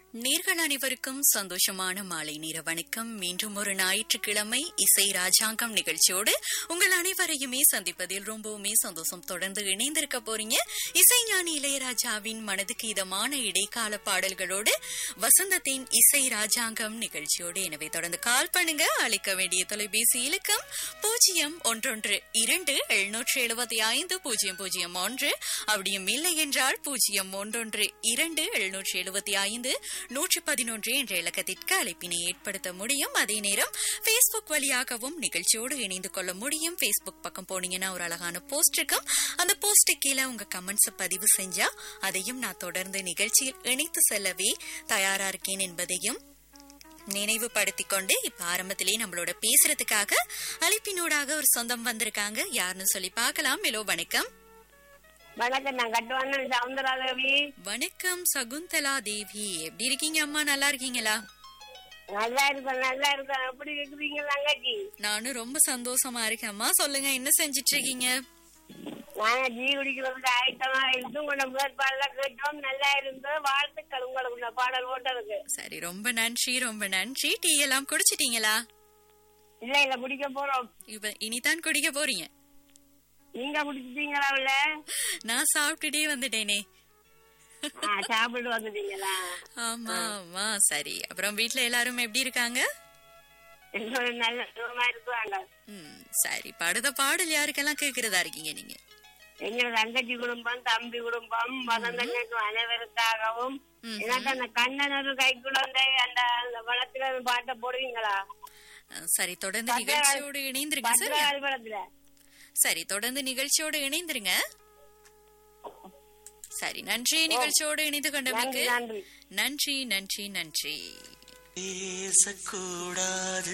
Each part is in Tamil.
நேர்கள் அனைவருக்கும் சந்தோஷமான மாலை நேர வணக்கம் மீண்டும் ஒரு ஞாயிற்றுக்கிழமை இசை ராஜாங்கம் நிகழ்ச்சியோடு உங்கள் அனைவரையுமே சந்திப்பதில் ரொம்பவுமே சந்தோஷம் தொடர்ந்து இணைந்திருக்க போறீங்க இசைஞானி இளையராஜாவின் மனதுக்கு இதமான இடைக்கால பாடல்களோடு வசந்தத்தின் இசை ராஜாங்கம் நிகழ்ச்சியோடு எனவே தொடர்ந்து கால் பண்ணுங்க அளிக்க வேண்டிய தொலைபேசி இலக்கம் பூஜ்ஜியம் ஒன்றொன்று இரண்டு எழுநூற்று எழுபத்தி ஐந்து பூஜ்ஜியம் பூஜ்ஜியம் ஒன்று அப்படியும் இல்லை என்றால் பூஜ்ஜியம் ஒன்றொன்று இரண்டு எழுநூற்று எழுபத்தி ஐந்து நூற்று பதினொன்று என்ற இலக்கத்திற்கு அழைப்பினை ஏற்படுத்த முடியும் அதே நேரம் பேஸ்புக் வழியாகவும் நிகழ்ச்சியோடு இணைந்து கொள்ள முடியும் பேஸ்புக் பக்கம் போனீங்கன்னா ஒரு அழகான போஸ்ட் இருக்கும் அந்த போஸ்ட் கீழே உங்க கமெண்ட்ஸ் பதிவு செஞ்சா அதையும் நான் தொடர்ந்து நிகழ்ச்சியில் இணைத்து செல்லவே தயாரா இருக்கேன் என்பதையும் நினைவுபடுத்திக் கொண்டு இப்ப ஆரம்பத்திலே நம்மளோட பேசுறதுக்காக அழைப்பினூடாக ஒரு சொந்தம் வந்திருக்காங்க யாருன்னு சொல்லி பார்க்கலாம் ஹலோ வணக்கம் வணக்கம் நான் கட்டுவான சவுந்தராதேவி வணக்கம் சகுந்தலா தேவி எப்படி இருக்கீங்க அம்மா நல்லா இருக்கீங்களா நல்லா இருக்கேன் நல்லா இருக்கேன் எப்படி இருக்கிறீங்க தங்கச்சி நானும் ரொம்ப சந்தோஷமா இருக்கேன் அம்மா சொல்லுங்க என்ன செஞ்சிட்டு இருக்கீங்க நாங்க டீ குடிக்கிறதுக்கு ஆயத்தமா இருந்து உங்களோட முதல் பாடல கேட்டோம் நல்லா இருந்தது வாழ்த்துக்கள் உங்களுக்கு இந்த பாடல் போட்டதுக்கு சரி ரொம்ப நன்றி ரொம்ப நன்றி டீ எல்லாம் குடிச்சிட்டீங்களா இல்ல இல்ல குடிக்க போறோம் இப்ப இனிதான் குடிக்க போறீங்க நீங்க குடிச்சிட்டீங்களா உள்ள நான் சாப்பிட்டுட்டே வந்துட்டேனே ஆ, சாப்பிட்டு வந்துட்டீங்களா ஆமா ஆமா சரி அப்புறம் வீட்ல எல்லாரும் எப்படி இருக்காங்க எங்களோட நல்ல சுகமா இருக்குவாங்க ம் சரி படுத பாடல் யாருக்கெல்லாம் கேக்குறதா இருக்கீங்க நீங்க எங்களோட தங்கச்சி குடும்பம் தம்பி குடும்பம் வசந்தங்களுக்கும் அனைவருக்காகவும் ம். எனக்கு அந்த கண்ணன் ஒரு கை குழந்தை அந்த அந்த படத்துல அந்த பாட்டை போடுவீங்களா அஹ், சரி தொடர்ந்து பத்திர- நிகழ்ச்சியோடு இணைந்திருங்க சரி பத்திரகாளி படத்துல சரி தொடர்ந்து நிகழ்ச்சியோடு இணைந்திருங்க சரி நன்றி நிகழ்ச்சியோடு இணைந்து கொண்டமைக்கு நன்றி நன்றி நன்றி நன்றி நன்றி பேசக்கூடாது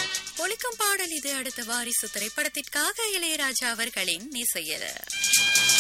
ஒலிக்கும் பாடல் இது அடுத்த வாரிசு திரைப்படத்திற்காக இளையராஜா அவர்களின் இசையல